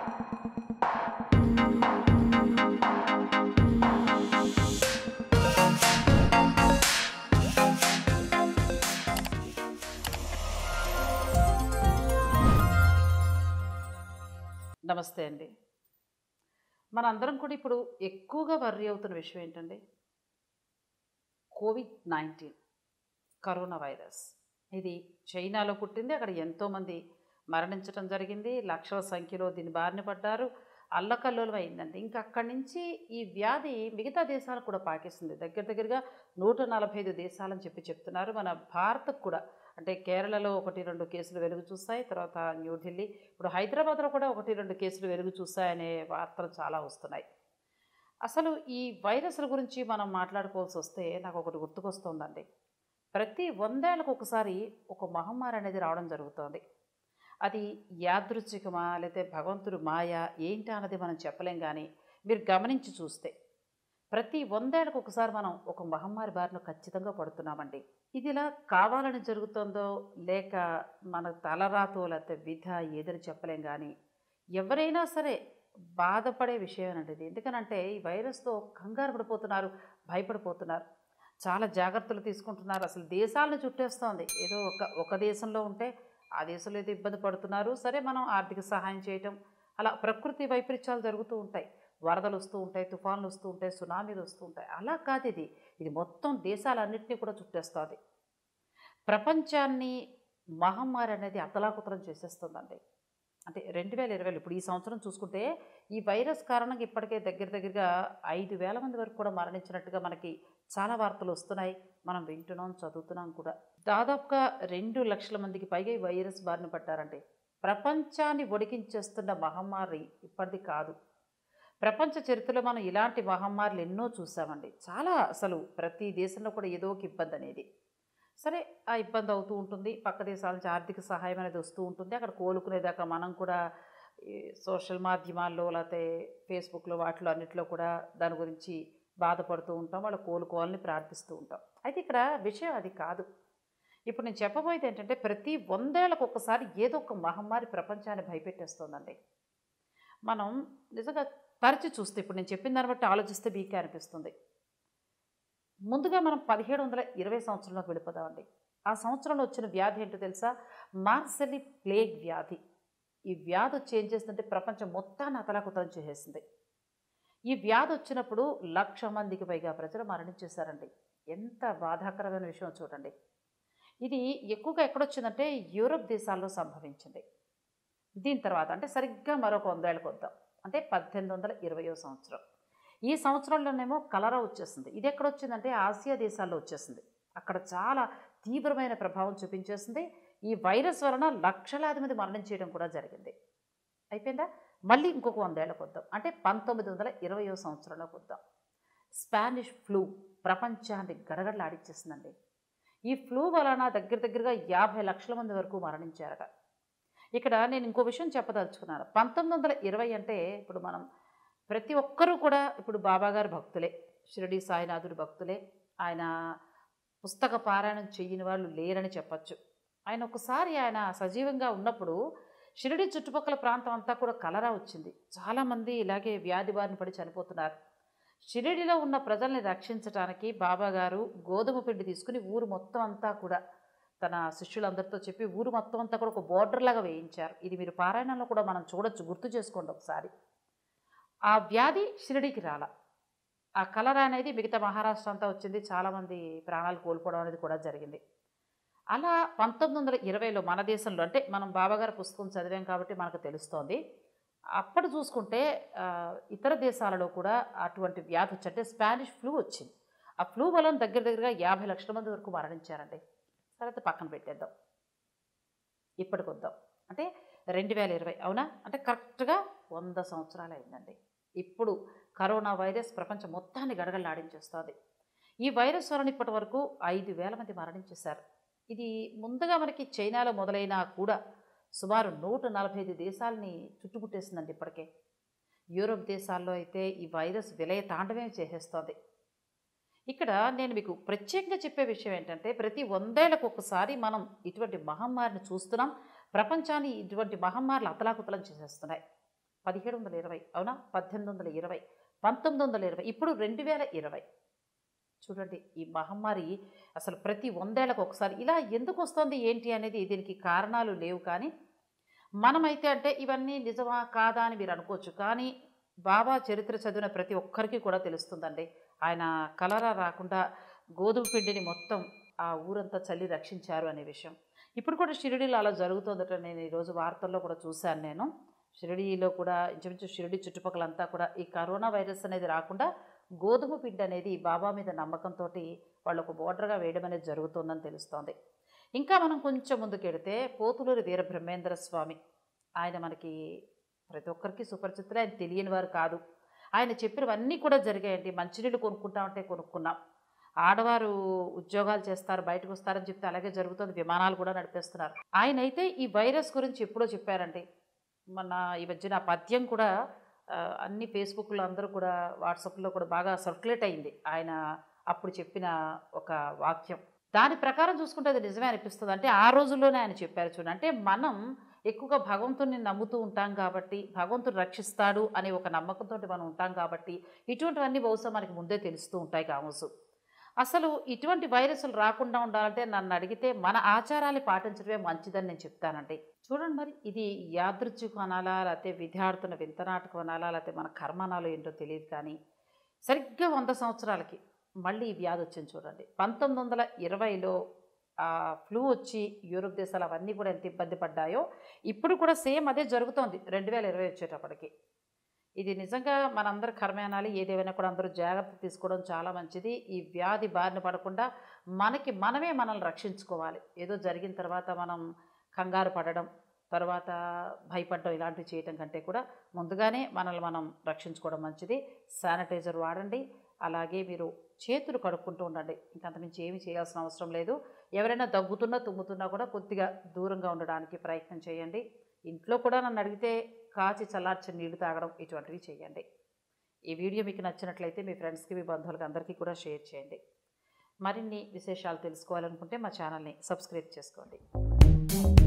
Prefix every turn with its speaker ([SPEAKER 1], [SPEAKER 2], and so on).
[SPEAKER 1] నమస్తే అండి మనందరం కూడా ఇప్పుడు ఎక్కువగా వర్రీ అవుతున్న విషయం ఏంటండి కోవిడ్ నైన్టీన్ కరోనా వైరస్ ఇది చైనాలో పుట్టింది అక్కడ ఎంతోమంది మరణించడం జరిగింది లక్షల సంఖ్యలో దీని బారిన పడ్డారు అల్లకల్లోలం అయిందండి ఇంకా అక్కడి నుంచి ఈ వ్యాధి మిగతా దేశాలకు కూడా పాకిస్తుంది దగ్గర దగ్గరగా నూట నలభై ఐదు దేశాలని చెప్పి చెప్తున్నారు మన భారత్కు కూడా అంటే కేరళలో ఒకటి రెండు కేసులు వెలుగు చూస్తాయి తర్వాత న్యూఢిల్లీ ఇప్పుడు హైదరాబాద్లో కూడా ఒకటి రెండు కేసులు వెలుగు చూస్తాయనే వార్తలు చాలా వస్తున్నాయి అసలు ఈ వైరస్ల గురించి మనం మాట్లాడుకోవాల్సి వస్తే నాకు ఒకటి గుర్తుకొస్తుందండి ప్రతి వందేళ్ళకు ఒకసారి ఒక మహమ్మారి అనేది రావడం జరుగుతోంది అది యాదృచ్ఛికమా లేకపోతే భగవంతుడు మాయ ఏంటి అన్నది మనం చెప్పలేం కానీ మీరు గమనించి చూస్తే ప్రతి వందేళ్ళకు ఒకసారి మనం ఒక మహమ్మారి బారిన ఖచ్చితంగా పడుతున్నామండి ఇది ఇలా కావాలని జరుగుతుందో లేక మన తలరాతో లేకపోతే విధ ఏదని చెప్పలేం కానీ ఎవరైనా సరే బాధపడే విషయమేనండి ఇది ఎందుకనంటే ఈ వైరస్తో కంగారు పడిపోతున్నారు భయపడిపోతున్నారు చాలా జాగ్రత్తలు తీసుకుంటున్నారు అసలు దేశాలను చుట్టేస్తోంది ఏదో ఒక ఒక దేశంలో ఉంటే ఆ దేశంలో ఏదో ఇబ్బంది పడుతున్నారు సరే మనం ఆర్థిక సహాయం చేయటం అలా ప్రకృతి వైపరీత్యాలు జరుగుతూ ఉంటాయి వరదలు వస్తూ ఉంటాయి తుఫాన్లు వస్తూ ఉంటాయి సునామీలు వస్తూ ఉంటాయి అలా కాదు ఇది ఇది మొత్తం దేశాలన్నింటినీ కూడా చుట్టేస్తుంది ప్రపంచాన్ని మహమ్మారి అనేది అతలాకుతలం చేసేస్తుందండి అంటే రెండు వేల ఇరవైలో ఇప్పుడు ఈ సంవత్సరం చూసుకుంటే ఈ వైరస్ కారణంగా ఇప్పటికే దగ్గర దగ్గరగా ఐదు వేల మంది వరకు కూడా మరణించినట్టుగా మనకి చాలా వార్తలు వస్తున్నాయి మనం వింటున్నాం చదువుతున్నాం కూడా దాదాపుగా రెండు లక్షల మందికి పైగా ఈ వైరస్ బారిన పడ్డారండి ప్రపంచాన్ని ఒడికించేస్తున్న మహమ్మారి ఇప్పటిది కాదు ప్రపంచ చరిత్రలో మనం ఇలాంటి మహమ్మారులు ఎన్నో చూసామండి చాలా అసలు ప్రతి దేశంలో కూడా ఏదో ఒక ఇబ్బంది అనేది సరే ఆ ఇబ్బంది అవుతూ ఉంటుంది పక్క దేశాల నుంచి ఆర్థిక సహాయం అనేది వస్తూ ఉంటుంది అక్కడ కోలుకునేదాకా మనం కూడా ఈ సోషల్ మాధ్యమాల్లో లేకపోతే ఫేస్బుక్లో వాటిలో అన్నిట్లో కూడా దాని గురించి బాధపడుతూ ఉంటాం వాళ్ళు కోలుకోవాలని ప్రార్థిస్తూ ఉంటాం అయితే ఇక్కడ విషయం అది కాదు ఇప్పుడు నేను చెప్పబోయేది ఏంటంటే ప్రతి వందేళ్లకు ఒకసారి ఏదో ఒక మహమ్మారి ప్రపంచాన్ని భయపెట్టేస్తుందండి మనం నిజంగా తరచి చూస్తే ఇప్పుడు నేను చెప్పిన దాన్ని బట్టి ఆలోచిస్తే బీకే అనిపిస్తుంది ముందుగా మనం పదిహేడు వందల ఇరవై సంవత్సరంలోకి వెళ్ళిపోదామండి ఆ సంవత్సరంలో వచ్చిన వ్యాధి ఏంటో తెలుసా మార్సెలి ప్లేగ్ వ్యాధి ఈ వ్యాధి వచ్చి ఏం చేస్తుందంటే ప్రపంచం మొత్తాన్ని అతలాకుతలం చేసేసింది ఈ వ్యాధి వచ్చినప్పుడు లక్ష మందికి పైగా ప్రజలు మరణించేశారండి ఎంత బాధాకరమైన విషయం చూడండి ఇది ఎక్కువగా ఎక్కడొచ్చిందంటే యూరప్ దేశాల్లో సంభవించింది దీని తర్వాత అంటే సరిగ్గా మరొక వందేళ్ళకి వద్దాం అంటే పద్దెనిమిది వందల ఇరవయో సంవత్సరం ఈ సంవత్సరంలోనేమో కలరా వచ్చేసింది ఇది ఎక్కడ వచ్చిందంటే ఆసియా దేశాల్లో వచ్చేసింది అక్కడ చాలా తీవ్రమైన ప్రభావం చూపించేసింది ఈ వైరస్ వలన లక్షలాది మంది మరణించేయడం కూడా జరిగింది అయిపోయిందా మళ్ళీ ఇంకొక వందేళ్ళకి వద్దాం అంటే పంతొమ్మిది వందల ఇరవయో సంవత్సరంలోకి వద్దాం స్పానిష్ ఫ్లూ ప్రపంచాన్ని గడగడలాడిచ్చేసిందండి ఈ ఫ్లూ వలన దగ్గర దగ్గరగా యాభై లక్షల మంది వరకు మరణించారట ఇక్కడ నేను ఇంకో విషయం చెప్పదలుచుకున్నాను పంతొమ్మిది వందల ఇరవై అంటే ఇప్పుడు మనం ప్రతి ఒక్కరూ కూడా ఇప్పుడు బాబాగారు భక్తులే షిరడి సాయినాథుడు భక్తులే ఆయన పుస్తక పారాయణం చెయ్యని వాళ్ళు లేరని చెప్పచ్చు ఆయన ఒకసారి ఆయన సజీవంగా ఉన్నప్పుడు షిరిడి చుట్టుపక్కల ప్రాంతం అంతా కూడా కలరా వచ్చింది చాలామంది ఇలాగే వ్యాధి బారిన పడి చనిపోతున్నారు షిరిడిలో ఉన్న ప్రజల్ని రక్షించడానికి బాబాగారు గోధుమ పిండి తీసుకుని ఊరు మొత్తం అంతా కూడా తన శిష్యులందరితో చెప్పి ఊరు మొత్తం అంతా కూడా ఒక బోర్డర్ లాగా వేయించారు ఇది మీరు పారాయణంలో కూడా మనం చూడొచ్చు గుర్తు చేసుకోండి ఒకసారి ఆ వ్యాధి షిరిడికి రాల ఆ కలర్ అనేది మిగతా మహారాష్ట్ర అంతా వచ్చింది చాలామంది ప్రాణాలు కోల్పోవడం అనేది కూడా జరిగింది అలా పంతొమ్మిది వందల ఇరవైలో మన దేశంలో అంటే మనం బాబాగారి పుస్తకం చదివాం కాబట్టి మనకు తెలుస్తోంది అప్పుడు చూసుకుంటే ఆ, ఇతర దేశాలలో కూడా అటువంటి వ్యాధి వచ్చి అంటే స్పానిష్ ఫ్లూ వచ్చింది ఆ ఫ్లూ వలన దగ్గర దగ్గరగా యాభై లక్షల మంది వరకు మరణించారండి సరే అయితే పక్కన పెట్టేద్దాం ఇప్పటికి వద్దాం అంటే రెండు వేల ఇరవై అవునా అంటే కరెక్ట్గా వంద సంవత్సరాలు అయిందండి ఇప్పుడు కరోనా వైరస్ ప్రపంచం మొత్తాన్ని గడగడలాడించేస్తుంది ఈ వైరస్ వలన ఇప్పటి వరకు ఐదు వేల మంది మరణించేశారు ఇది ముందుగా మనకి చైనాలో మొదలైనా కూడా సుమారు నూట నలభై ఐదు దేశాలని చుట్టుముట్టేసిందండి ఇప్పటికే యూరోప్ దేశాల్లో అయితే ఈ వైరస్ విలయ తాండవం చేసేస్తోంది ఇక్కడ నేను మీకు ప్రత్యేకంగా చెప్పే విషయం ఏంటంటే ప్రతి వందేళ్లకు ఒకసారి మనం ఇటువంటి మహమ్మారిని చూస్తున్నాం ప్రపంచాన్ని ఇటువంటి మహమ్మారులు అతలాకుతలం చేసేస్తున్నాయి పదిహేడు వందల ఇరవై అవునా పద్దెనిమిది వందల ఇరవై పంతొమ్మిది వందల ఇరవై ఇప్పుడు రెండు వేల ఇరవై చూడండి ఈ మహమ్మారి అసలు ప్రతి వందేళ్లకు ఒకసారి ఇలా ఎందుకు వస్తుంది ఏంటి అనేది దీనికి కారణాలు లేవు కానీ మనమైతే అంటే ఇవన్నీ నిజమా కాదా అని మీరు అనుకోవచ్చు కానీ బాబా చరిత్ర చదివిన ప్రతి ఒక్కరికి కూడా తెలుస్తుందండి ఆయన కలరా రాకుండా గోధుమ పిండిని మొత్తం ఆ ఊరంతా చల్లి రక్షించారు అనే విషయం ఇప్పుడు కూడా షిరిడీలో అలా జరుగుతుందట నేను ఈరోజు వార్తల్లో కూడా చూశాను నేను షిరిడీలో కూడా ఇంచుమించు షిరిడి చుట్టుపక్కలంతా కూడా ఈ కరోనా వైరస్ అనేది రాకుండా గోధుమ పిండి అనేది బాబా మీద నమ్మకంతో వాళ్ళు ఒక బోర్డర్గా వేయడం అనేది జరుగుతుందని తెలుస్తోంది ఇంకా మనం కొంచెం ముందుకెడితే పోతులూరి వీర బ్రహ్మేంద్ర స్వామి ఆయన మనకి ప్రతి ఒక్కరికి సుపరిచితులు ఆయన తెలియని వారు కాదు ఆయన చెప్పినవన్నీ కూడా జరిగాయండి మంచినీళ్ళు కొనుక్కుంటామంటే కొనుక్కున్నాం ఆడవారు ఉద్యోగాలు చేస్తారు బయటకు వస్తారని చెప్తే అలాగే జరుగుతుంది విమానాలు కూడా నడిపేస్తున్నారు ఆయన అయితే ఈ వైరస్ గురించి ఎప్పుడో చెప్పారండి మన ఈ మధ్యన ఆ పద్యం కూడా ఆ, అన్ని ఫేస్బుక్లో అందరూ కూడా వాట్సాప్లో కూడా బాగా సర్క్యులేట్ అయింది ఆయన అప్పుడు చెప్పిన ఒక వాక్యం దాని ప్రకారం చూసుకుంటే అది నిజమే అనిపిస్తుంది అంటే ఆ రోజుల్లోనే ఆయన చెప్పారు చూడండి అంటే మనం ఎక్కువగా భగవంతుని నమ్ముతూ ఉంటాం కాబట్టి భగవంతుడు రక్షిస్తాడు అనే ఒక నమ్మకంతో మనం ఉంటాం కాబట్టి ఇటువంటివన్నీ బహుశా మనకి ముందే తెలుస్తూ ఉంటాయి కావచ్చు అసలు ఇటువంటి వైరస్లు రాకుండా ఉండాలంటే నన్ను అడిగితే మన ఆచారాలు పాటించడమే మంచిదని నేను చెప్తానండి చూడండి మరి ఇది యాదృచ్ఛికం అనాలా లేకపోతే విద్యార్థుల వింతనాటకం అనాలా లేకపోతే మన కర్మనాలు ఏంటో తెలియదు కానీ సరిగ్గా వంద సంవత్సరాలకి మళ్ళీ ఈ వ్యాధి వచ్చింది చూడండి పంతొమ్మిది వందల ఇరవైలో ఆ ఫ్లూ వచ్చి యూరోప్ దేశాలు అవన్నీ కూడా ఎంత ఇబ్బంది పడ్డాయో ఇప్పుడు కూడా సేమ్ అదే జరుగుతోంది రెండు వేల ఇరవై వచ్చేటప్పటికి ఇది నిజంగా మనందరి కర్మ అనాలి ఏదేమైనా కూడా అందరూ జాగ్రత్త తీసుకోవడం చాలా మంచిది ఈ వ్యాధి బారిన పడకుండా మనకి మనమే మనల్ని రక్షించుకోవాలి ఏదో జరిగిన తర్వాత మనం కంగారు పడడం తర్వాత భయపడడం ఇలాంటివి చేయటం కంటే కూడా ముందుగానే మనల్ని మనం రక్షించుకోవడం మంచిది శానిటైజర్ వాడండి అలాగే మీరు చేతులు కడుక్కుంటూ ఉండండి ఇంకంతమించి ఏమీ చేయాల్సిన అవసరం లేదు ఎవరైనా దగ్గుతున్నా తుమ్ముతున్నా కూడా కొద్దిగా దూరంగా ఉండడానికి ప్రయత్నం చేయండి ఇంట్లో కూడా నన్ను అడిగితే కాచి చల్లార్చిన నీళ్లు తాగడం ఇటువంటివి చేయండి ఈ వీడియో మీకు నచ్చినట్లయితే మీ ఫ్రెండ్స్కి మీ బంధువులకి అందరికీ కూడా షేర్ చేయండి మరిన్ని విశేషాలు తెలుసుకోవాలనుకుంటే మా ఛానల్ని సబ్స్క్రైబ్ చేసుకోండి